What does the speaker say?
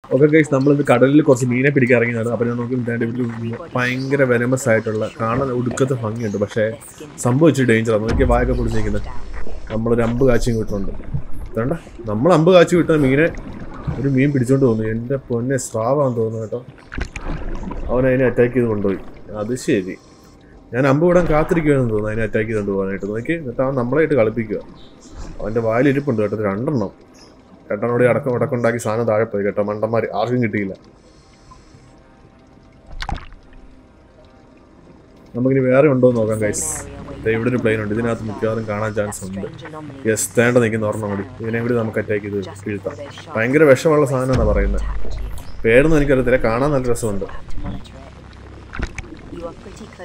okay guys നമ്മളിത് കടലിൽ കുറച്ച് മീനെ പിടിക്കാൻ ഇറങ്ങിയതാണ് അപ്പോൾ നമുക്ക് ഇതാണ്ട് ഇവിടെ ഭയങ്കര വെനമസ് ആയിട്ടുള്ള കാണാൻ ഒടുക്കത്തെ ഭംഗിയുണ്ട് പക്ഷേ സംഭവിച്ചു ഡേഞ്ചറാണ് നോക്കി വായൊക്കെ പൊടിഞ്ഞിരിക്കുന്നത് നമ്മളൊരു അമ്പ് കാച്ചിയും കിട്ടുന്നുണ്ട് വേണ്ട നമ്മൾ അമ്പ് കാച്ചി വിട്ട മീനെ ഒരു മീൻ പിടിച്ചോണ്ട് തോന്നുന്നു എൻ്റെ പൊന്നെ സ്രാവാന്ന് തോന്നുന്നു കേട്ടോ അവൻ അതിനെ അറ്റാക്ക് ചെയ്ത് കൊണ്ടുപോയി അത് ശരി ഞാൻ അമ്പ് വിടാൻ കാത്തിരിക്കുവാണെന്ന് തോന്നുന്നു അതിനെ അറ്റാക്ക് ചെയ്തുകൊണ്ട് പോകാനായിട്ട് നോക്കി എന്നിട്ട് അവൻ നമ്മളായിട്ട് കളിപ്പിക്കുക അവൻ്റെ വായിലിരിപ്പുണ്ട് കേട്ടോ ഇത് രണ്ടെണ്ണം രണ്ടെണ്ണോട് അടക്കം അടക്കം ഉണ്ടാക്കി സാധനം താഴെ പോയി കേട്ടോ മണ്ടന്മാർ ആർക്കും കിട്ടിയില്ല നമുക്കിനി വേറെ ഉണ്ടോ എന്ന് നോക്കാം ഗൈസ് ഇവിടെ ഒരു പ്ലെയിൻ ഉണ്ട് ഇതിനകത്ത് മിക്കവാറും കാണാൻ ചാൻസ് ഉണ്ട് യെസ് തേണ്ട നിൽക്കുന്ന ഒരെണ്ണം കൂടി ഇതിനെ കൂടി നമുക്ക് അറ്റാക്ക് ചെയ്ത് വീഴ്ത്താം ഭയങ്കര വിഷമുള്ള സാധനമാണ് പറയുന്നത് പേരൊന്നും എനിക്കറിയത്തില്ല കാണാൻ നല്ല രസമുണ്ട്